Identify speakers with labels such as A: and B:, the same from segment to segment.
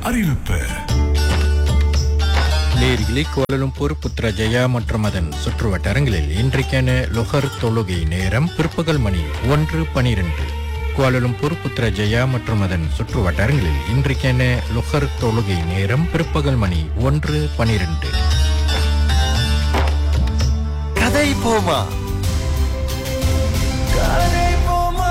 A: அறிவிப்பு
B: லேரியிலே கோலலும்பூர் புத்ரஜயா மற்றும் அதன் சுற்று வட்டாரங்களில் இன்றைக்கான லொஹர் தொழுகை நேரம் பிற்பகல் மணி ஒன்று பனிரெண்டு கோலலும்பூர் புத்ரஜயா மற்றும் அதன் சுற்று வட்டாரங்களில் இன்றைக்கான லொஹர் தொழுகை நேரம் பிற்பகல் மணி ஒன்று பனிரெண்டு
C: கதை போமா கதை போமா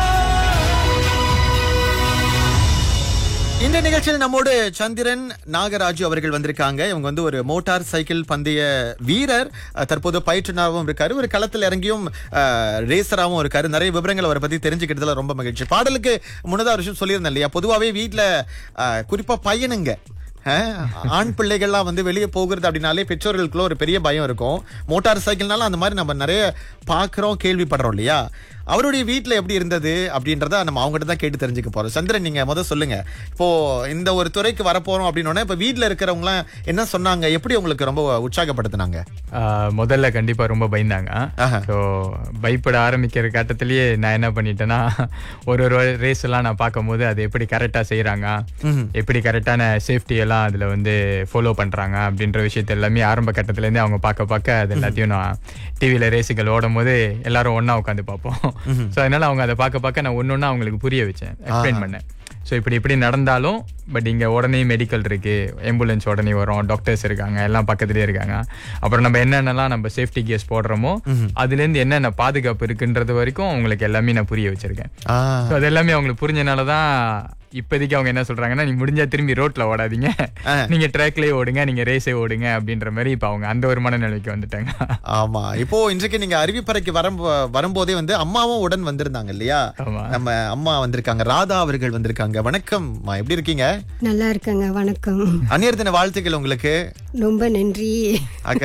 C: இந்த நிகழ்ச்சியில் நம்மோடு சந்திரன் நாகராஜு அவர்கள் வந்திருக்காங்க இவங்க வந்து ஒரு மோட்டார் சைக்கிள் பந்தய வீரர் அஹ், தற்போது பயிற்றுனராகவும் இருக்காரு ஒரு களத்தில் இறங்கியும் ரேசராகவும் இருக்காரு நிறைய விவரங்கள் அவரை பத்தி தெரிஞ்சுக்கிட்டதுல ரொம்ப மகிழ்ச்சி பாடலுக்கு முன்னதா ஒரு விஷயம் சொல்லியிருந்தேன் இல்லையா பொதுவாகவே வீட்டில் குறிப்பா பையனுங்க அஹ், ஆண் பிள்ளைகள்லாம் வந்து வெளியே போகிறது அப்படின்னாலே பெற்றோர்களுக்குள்ள ஒரு பெரிய பயம் இருக்கும் மோட்டார் சைக்கிள்னால அந்த மாதிரி நம்ம நிறைய பார்க்குறோம் கேள்விப்படுறோம் இல்லையா அவருடைய வீட்டில் எப்படி இருந்தது அப்படின்றத நம்ம அவங்ககிட்ட தான் கேட்டு தெரிஞ்சுக்க போறோம் சந்திரன் நீங்க முத சொல்லுங்க இப்போ இந்த ஒரு துறைக்கு வரப்போறோம் அப்படின்னோடனே இப்போ வீட்டில் இருக்கிறவங்களாம் என்ன சொன்னாங்க எப்படி உங்களுக்கு ரொம்ப உற்சாகப்படுத்தினாங்க
D: ஆஹ் முதல்ல கண்டிப்பா ரொம்ப பயந்தாங்க
C: ஆஹா.
D: ஸோ பயப்பட ஆரம்பிக்கிற கட்டத்திலேயே நான் என்ன பண்ணிட்டேன்னா ஒரு ஒரு ரேஸ் எல்லாம் நான் பார்க்கும்போது அது எப்படி கரெக்டா செய்றாங்க எப்படி கரெக்டான சேஃப்டி எல்லாம் அதுல வந்து ஃபாலோ பண்றாங்க அப்படின்ற விஷயத்த எல்லாமே ஆரம்ப கட்டத்துல இருந்தே அவங்க பார்க்க பார்க்க அது எல்லாத்தையும் நான் டிவியில ரேஸுகள் ஓடும் போது எல்லாரும் ஒண்ணா உட்காந்து பார்ப்போம் ஸோ அதனால அவங்க அதை பார்க்க பார்க்க நான் ஒன்னொன்னா அவங்களுக்கு புரிய வச்சேன் எக்ஸ்பிளைன் பண்ணேன் ஸோ இப்படி இப்படி நடந்தாலும் பட் இங்கே உடனே மெடிக்கல் இருக்கு ஆம்புலன்ஸ் உடனே வரும் டாக்டர்ஸ் இருக்காங்க எல்லாம் பக்கத்துலேயே இருக்காங்க அப்புறம் நம்ம என்னென்னலாம் நம்ம சேஃப்டி கேஸ் போடுறோமோ அதுலேருந்து என்னென்ன பாதுகாப்பு இருக்குன்றது வரைக்கும் அவங்களுக்கு எல்லாமே நான் புரிய வச்சிருக்கேன்
C: ஆ,
D: ஸோ அது எல்லாமே அவங்களுக்கு புரிஞ்சனால தான் இப்போதைக்கு அவங்க என்ன சொல்றாங்கன்னா நீ முடிஞ்சா திரும்பி ரோட்ல ஓடாதீங்க நீங்க ட்ராக்லயே ஓடுங்க நீங்க ரேஸே ஓடுங்க அப்படின்ற மாதிரி இப்போ அவங்க அந்த ஒரு மனநிலைக்கு வந்துட்டாங்க
C: ஆமா இப்போ இன்றைக்கு நீங்க அறிவிப்பறைக்கு வரும் வரும்போதே வந்து அம்மாவும் உடன் வந்திருந்தாங்க இல்லையா
D: ஆமா.
C: நம்ம அம்மா வந்திருக்காங்க ராதா அவர்கள் வந்திருக்காங்க வணக்கம் அம்மா, எப்படி இருக்கீங்க
E: நல்லா இருக்கேங்க வணக்கம்
C: அந்நியர் தின வாழ்த்துக்கள் உங்களுக்கு
E: ரொம்ப நன்றி
C: ஆக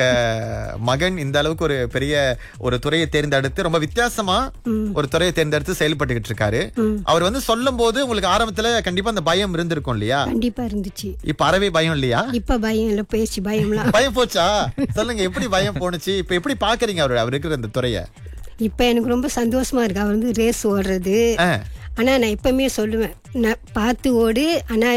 C: மகன் இந்த அளவுக்கு ஒரு பெரிய ஒரு துறையை தேர்ந்தெடுத்து ரொம்ப வித்தியாசமா ஒரு துறையை தேர்ந்தெடுத்து செயல்பட்டுக்கிட்டு இருக்காரு அவர் வந்து சொல்லும் போது உங்களுக்கு ஆரம்பத்துல கண்டிப்பா அந்த பயம் இருந்திருக்கும் இல்லையா
E: கண்டிப்பா இருந்துச்சு
C: இப்ப அறவே பயம் இல்லையா
E: இப்ப பயம் இல்ல பேச்சு பயம்லாம்
C: பயம் போச்சா சொல்லுங்க எப்படி பயம் போனுச்சு இப்ப எப்படி பாக்குறீங்க அவர் அவர் இருக்கிற இந்த துறைய
E: இப்ப எனக்கு ரொம்ப சந்தோஷமா இருக்கு அவர் வந்து ரேஸ் ஓடுறது
C: ஆ,
E: ஆனா நான் எப்பவுமே சொல்லுவேன் நான் பார்த்து ஓடு ஆனா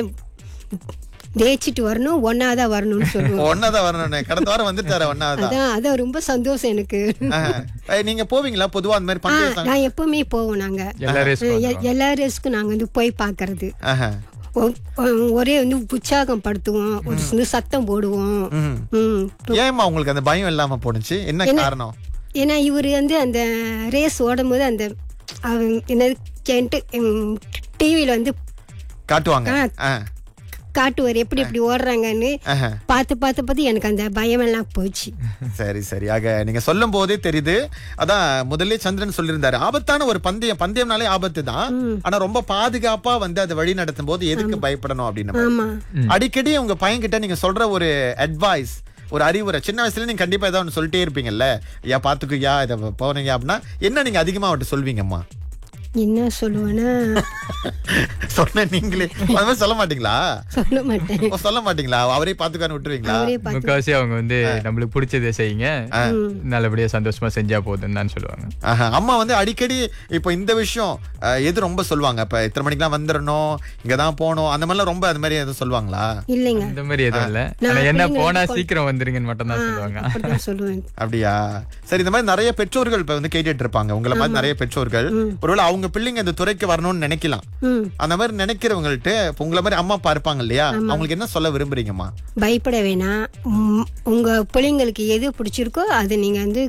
E: ஜெயிச்சிட்டு வரணும் ஒன்னாதான் வரணும்னு சொல்லுவேன்
C: ஒன்னாதான் வரணும் கடந்த வாரம் வந்துட்டாரு ஒன்னாதான்
E: அதான் அதான் ரொம்ப சந்தோஷம் எனக்கு
C: நீங்க போவீங்களா பொதுவா அந்த மாதிரி
E: ஆ,
C: பந்தய சங்க-
E: நான் எப்பவுமே போவோம் நாங்க
D: எல்லா ரேஸ்
E: எ- எல்லா ரேஸ்க்கும் நாங்க வந்து போய் பாக்குறது
C: ஆஹா.
E: ஒ- ஒ- ஒரே வந்து உற்சாகம் படுத்துவோம் ஒரு சின்ன சத்தம் போடுவோம்
C: ம்.
E: ம்
C: ஏம்மா உங்களுக்கு அந்த பயம் இல்லாம போனுச்சு என்ன காரணம்
E: ஏன்னா இவர் வந்து அந்த ரேஸ் ஓடும்போது அந்த அவன் என்னது கேன்ட்டு டிவியில் வந்து
C: காட்டுவாங்க
E: ஆ.
C: ஆ,
E: காட்டுவார் எப்படி எப்படி ஓடுறாங்கன்னு
C: ஆஹா.
E: பார்த்து பார்த்து பார்த்து எனக்கு அந்த பயமெல்லாம் போச்சு
C: சரி சரி ஆக நீங்க சொல்லும் போதே தெரியுது அதான் முதல்ல சந்திரன் சொல்லியிருந்தாரு ஆபத்தான ஒரு பந்தயம் பந்தயம்னாலே ஆபத்து தான் ஆனா ரொம்ப பாதுகாப்பா வந்து அதை வழி நடத்தும் போது எதுக்கு பயப்படணும் அப்படின்னு மாதிரி.
E: ஆமா
C: அடிக்கடி உங்க பையன்கிட்ட நீங்க சொல்ற ஒரு அட்வைஸ் ஒரு அறிவுரை சின்ன வயசுல நீங்க கண்டிப்பா ஏதாவது ஒன்று சொல்லிட்டே இருப்பீங்கல்ல ஐயா பாத்துக்குயா இதை போறீங்க அப்படின்னா என்ன நீங்க அதிகமா அவர்கிட்ட சொல்வீங்கம்மா
E: என்ன சொல்லுவேன்னா
C: சொன்ன நீங்களே அது மாதிரி சொல்ல மாட்டீங்களா
E: சொல்ல மாட்டேன்
C: ஓ, சொல்ல மாட்டீங்களா அவரே பாத்துக்கான்னு விட்டுருவீங்களா
E: அவரே பார்த்து
D: முக்கால்வாசி அவங்க வந்து நம்மளுக்கு பிடிச்சதை செய்யுங்க நல்லபடியா சந்தோஷமா செஞ்சா போதுன்னு தான் சொல்லுவாங்க
C: ஆஹா, அம்மா வந்து அடிக்கடி இப்போ இந்த விஷயம் அஹ், எது ரொம்ப சொல்லுவாங்க இப்ப இத்தனை மணிக்கெல்லாம் வந்துடணும் இங்கதான் போகணும் அந்த மாதிரிலாம் ரொம்ப அந்த மாதிரி எதுவும் சொல்லுவாங்களா
E: இல்லைங்க
D: இந்த மாதிரி எதுவும் இல்ல
E: நான்
D: ஆனா என்ன
E: பிள்ளைங்களுக்கு
D: போனா
E: கொ-
D: சீக்கிரம் வந்துருங்கன்னு மட்டும் தான் சொல்லுவாங்க
E: அப்படிதான் சொல்லுவேன்
C: அப்படியா சரி இந்த மாதிரி நிறைய பெற்றோர்கள் இப்ப வந்து கேட்டுட்டு இருப்பாங்க உங்களை மாதிரி நிறைய பெற்றோர்கள் ஒருவேளை அவங்க பிள்ளைங்க இந்த துறைக்கு வரணும்னு நினைக்கலாம்
E: ம்
C: அந்த மாதிரி நினைக்கிறவங்கள்ட்ட இப்ப உங்களை மாதிரி அம்மா அப்பா இருப்பாங்க இல்லையா அவங்களுக்கு என்ன சொல்ல விரும்புறீங்கம்மா
E: பயப்பட வேணாம் உம், உங்க பிள்ளைங்களுக்கு எது பிடிச்சிருக்கோ அதை நீங்க வந்து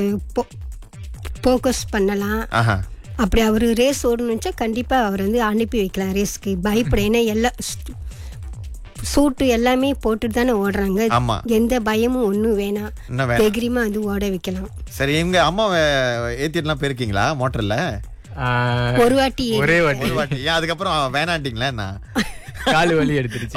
E: ஃபோக்கஸ் பண்ணலாம்
C: ஆஹா
E: அப்படி அவர் ரேஸ் ஓடணுச்சா கண்டிப்பா அவர் வந்து அனுப்பி வைக்கலாம் ரேஸ்க்கு பயப்பட ஏன்னா எல்லா ஸ்- சூட்டு எல்லாமே போட்டுட்டு தானே ஓடுறாங்க
C: ஆமா
E: எந்த பயமும் ஒன்றும் வேணாம்
C: என்ன வே-
E: தைரியமா வந்து ஓட வைக்கலாம்
C: சரி இவங்க அம்மா ஏத்திட்டுலாம் போயிருக்கீங்களா மோட்டர்ல
D: ஆஹ்,
E: ஒரு வாட்டி ஏறி-
D: ஒரே வாட்டி
C: ஒரு வாட்டி ஏன் அதுக்கப்புறம் வேணாண்டிங்களா என்ன
D: காலு வலி எடுத்துருச்சு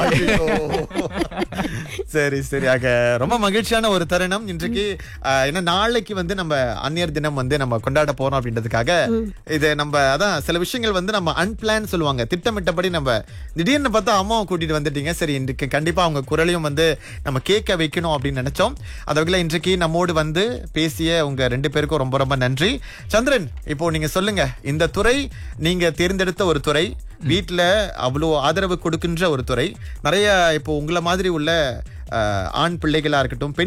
C: சரி சரி ஆக ரொம்ப மகிழ்ச்சியான ஒரு தருணம் இன்றைக்கு ஆஹ், என்ன நாளைக்கு வந்து நம்ம அந்நியர் தினம் வந்து நம்ம கொண்டாட போறோம் அப்படின்றதுக்காக இது நம்ம அதான் சில விஷயங்கள் வந்து நம்ம அன்பிளான் சொல்லுவாங்க திட்டமிட்டபடி நம்ம திடீர்னு பார்த்தா அம்மாவை கூட்டிட்டு வந்துட்டீங்க சரி இன்றைக்கு கண்டிப்பா அவங்க குரலையும் வந்து நம்ம கேட்க வைக்கணும் அப்படின்னு நினைச்சோம் அந்த வகையில இன்றைக்கு நம்மோடு வந்து பேசிய உங்க ரெண்டு பேருக்கும் ரொம்ப ரொம்ப நன்றி சந்திரன் இப்போ நீங்க சொல்லுங்க இந்த துறை நீங்க தேர்ந்தெடுத்த ஒரு துறை வீட்டுல அவ்வளோ ஆதரவு கொடுக்கின்ற ஒரு துறை நிறைய இப்போ உங்களை மாதிரி உள்ள அஹ், ஆண் பிள்ளைகளா இருக்கட்டும் பெண்